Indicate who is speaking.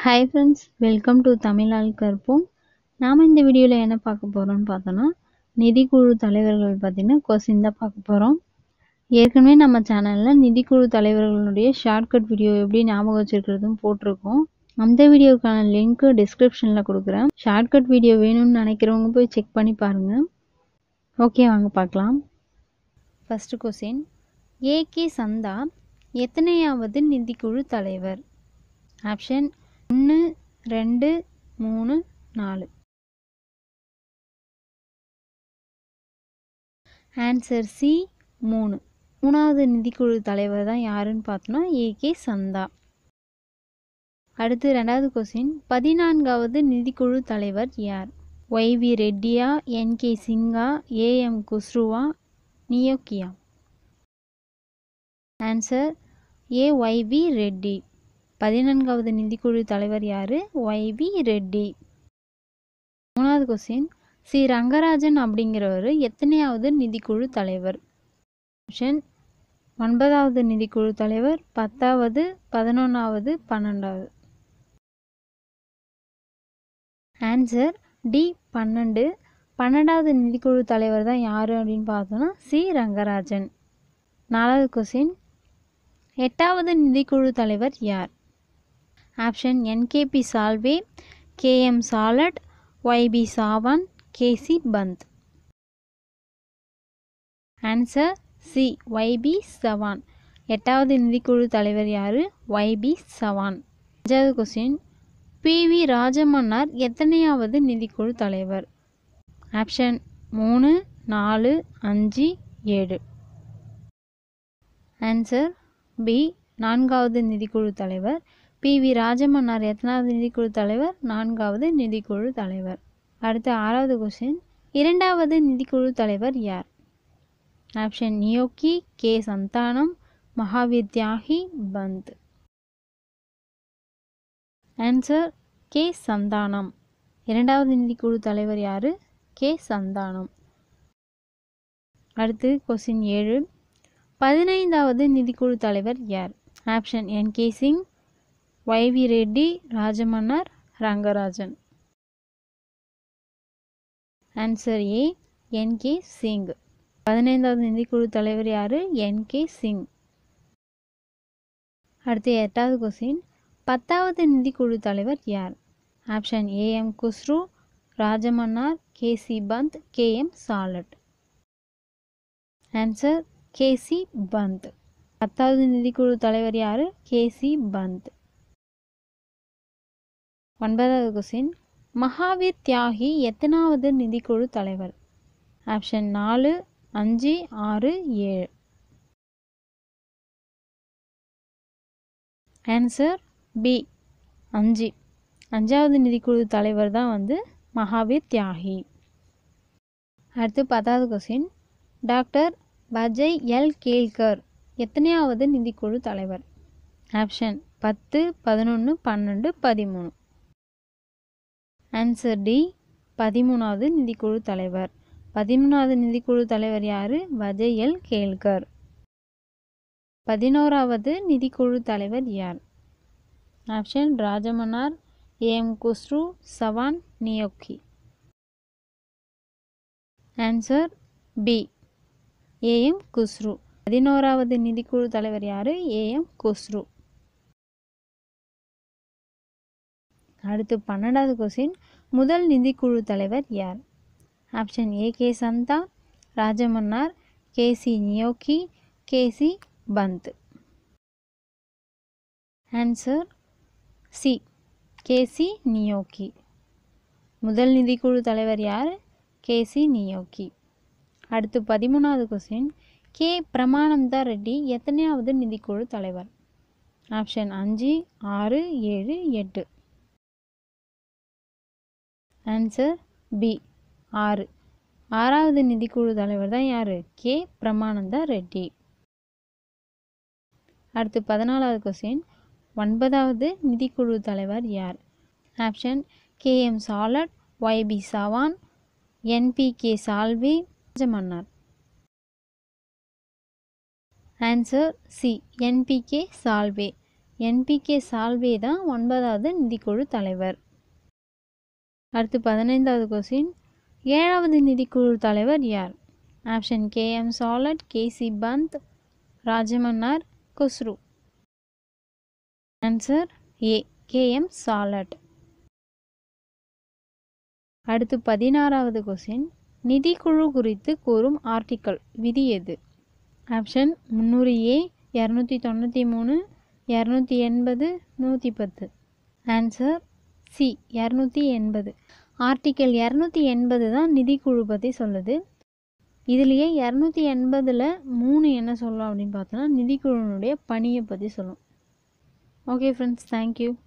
Speaker 1: hi friends welcome to தமிழால் கற்போம் நாம் இந்த வீடியோவில் என்ன பார்க்க போகிறோம்னு பார்த்தோன்னா நிதிக்குழு தலைவர்கள் பற்றின கொஸ்டின் தான் பார்க்க போகிறோம் ஏற்கனவே நம்ம சேனலில் நிதிக்குழு தலைவர்களுடைய ஷார்ட்கட் வீடியோ எப்படி ஞாபகம் வச்சுருக்கிறதும் போட்டிருக்கோம் அந்த வீடியோக்கான லிங்க்கு டிஸ்கிரிப்ஷனில் கொடுக்குறேன் ஷார்ட்கட் வீடியோ வேணும்னு நினைக்கிறவங்க போய் செக் பண்ணி பாருங்கள் ஓகே வாங்க பார்க்கலாம் ஃபஸ்ட்டு கொஸ்டின் ஏகே சந்தா எத்தனையாவது நிதிக்குழு தலைவர் ஆப்ஷன் ஒன்று ரெண்டு மூணு நாலு ஆன்சர் சி மூணு மூணாவது நிதிக்குழு தலைவர் தான் யாருன்னு பார்த்தோன்னா ஏகே சந்தா அடுத்து ரெண்டாவது கொஸ்டின் பதினான்காவது நிதிக்குழு தலைவர் யார் ஒய்வி ரெட்டியா என்கே சிங்கா ஏஎம் குஸ்ருவா நியோக்கியா ஆன்சர் ஏ ஒய்வி ரெட்டி பதினான்காவது நிதிக்குழு தலைவர் யார் ஒய்வி ரெட்டி மூணாவது கொஸ்டின் சி ரங்கராஜன் அப்படிங்கிறவர் எத்தனையாவது நிதிக்குழு தலைவர் ஆப்ஷன் ஒன்பதாவது நிதிக்குழு தலைவர் பத்தாவது பதினொன்றாவது பன்னெண்டாவது ஆன்சர் டி பன்னெண்டு பன்னெண்டாவது நிதிக்குழு தலைவர் தான் யார் அப்படின்னு பார்த்தோன்னா சி ரங்கராஜன் நாலாவது கொஸ்டின் எட்டாவது நிதிக்குழு தலைவர் யார் option N K P Salve K M Shelat Y B Chavan K C Pant answer C Y B Chavan எட்டாவது நிதிக்குழு தலைவர் யார் ஒய்பி சவான் அஞ்சாவது கொஸ்டின் பி வி ராஜமன்னார் எத்தனையாவது நிதிக்குழு தலைவர் ஆப்ஷன் மூணு நாலு அஞ்சு ஏழு ஆன்சர் பி நான்காவது நிதிக்குழு தலைவர் பி வி ராஜமன்னார் எத்தனாவது நிதிக்குழு தலைவர் நான்காவது நிதிக்குழு தலைவர் அடுத்து ஆறாவது கொஸ்டின் இரண்டாவது நிதிக்குழு தலைவர் யார் option Neogy K Santhanam Mahavir Tyagi Pant answer K Santhanam இரண்டாவது நிதிக்குழு தலைவர் யார் கே சந்தானம் அடுத்து கொஸ்டின் ஏழு பதினைந்தாவது நிதிக்குழு தலைவர் யார் option N K Singh Y V Reddy Rajamannar Rangarajan answer A N K Singh பதினைந்தாவது நிதிக்குழு தலைவர் யார் என் கே சிங் அடுத்து எட்டாவது கொஸ்டின் பத்தாவது நிதிக்குழு தலைவர் யார் option A M Khusro Rajamannar K C Pant K M Shelat answer K C Pant பத்தாவது நிதிக்குழு தலைவர் யார் கேசி பந்த் ஒன்பதாவது கொஸ்டின் மகாவீர் தியாகி எத்தனாவது நிதிக்குழு தலைவர் ஆப்ஷன் நாலு அஞ்சு ஆறு ஏழு ஆன்சர் பி அஞ்சு அஞ்சாவது நிதிக்குழு தலைவர் தான் வந்து மகாவீர் தியாகி அடுத்து பத்தாவது question doctor Vijay L Kelkar எத்தனையாவது நிதிக்குழு தலைவர் ஆப்ஷன் பத்து பதினொன்று பன்னெண்டு பதிமூணு ஆன்சர் டி பதிமூணாவது நிதிக்குழு தலைவர் பதிமூணாவது நிதிக்குழு தலைவர் யார் பஜய் எல் கேல்கர் பதினோராவது நிதிக்குழு தலைவர் யார் option Rajamannar A M Khusro Chavan Neogy answer B A M Khusro பதினோராவது நிதிக்குழு தலைவர் யார் ஏஎம் குஸ்ரு அடுத்து பன்னெண்டாவது கொஸ்டின் முதல் நிதிக்குழு தலைவர் யார் option A K Santha Rajamannar K C Neogy K C Pant answer C K C Neogy முதல் நிதிக்குழு தலைவர் யார் கேசி நியோக்கி அடுத்து பதிமூணாவது கொஸ்டின் கே பிரமானந்தா ரெட்டி எத்தனையாவது நிதிக்குழு தலைவர் ஆப்ஷன் அஞ்சு ஆறு ஏழு எட்டு ஆன்சர் பி ஆறு ஆறாவது நிதிக்குழு தலைவர் தான் யார் கே பிரமானந்தா ரெட்டி அடுத்து பதினாலாவது கொஸ்டின் ஒன்பதாவது நிதிக்குழு தலைவர் யார் option K M Shelat Y B Chavan N P K Salve Mannar answer C N P K Salve N P K Salve தான் ஒன்பதாவது நிதிக்குழு தலைவர் அடுத்து பதினைந்தாவது கொஸ்டின் ஏழாவது நிதிக்குழு தலைவர் யார் option K M Shelat K C Pant Rajamannar Khusro answer A K M Shelat அடுத்து பதினாறாவது கொஸ்டின் நிதிக்குழு குறித்து கூறும் ஆர்டிக்கல் விதி எது ஆப்ஷன் முந்நூறு ஏ இரநூத்தி தொண்ணூற்றி மூணு இரநூத்தி எண்பது நூற்றி பத்து ஆன்சர் சி இரநூத்தி எண்பது ஆர்டிக்கல் இரநூத்தி எண்பது தான் நிதிக்குழு பற்றி சொல்லுது இதுலேயே இரநூத்தி எண்பதில் மூணு என்ன சொல்லும் அப்படின்னு பார்த்தோன்னா நிதிக்குழுனுடைய பணியை பற்றி சொல்லும் ஓகே ஃப்ரெண்ட்ஸ் தேங்க்யூ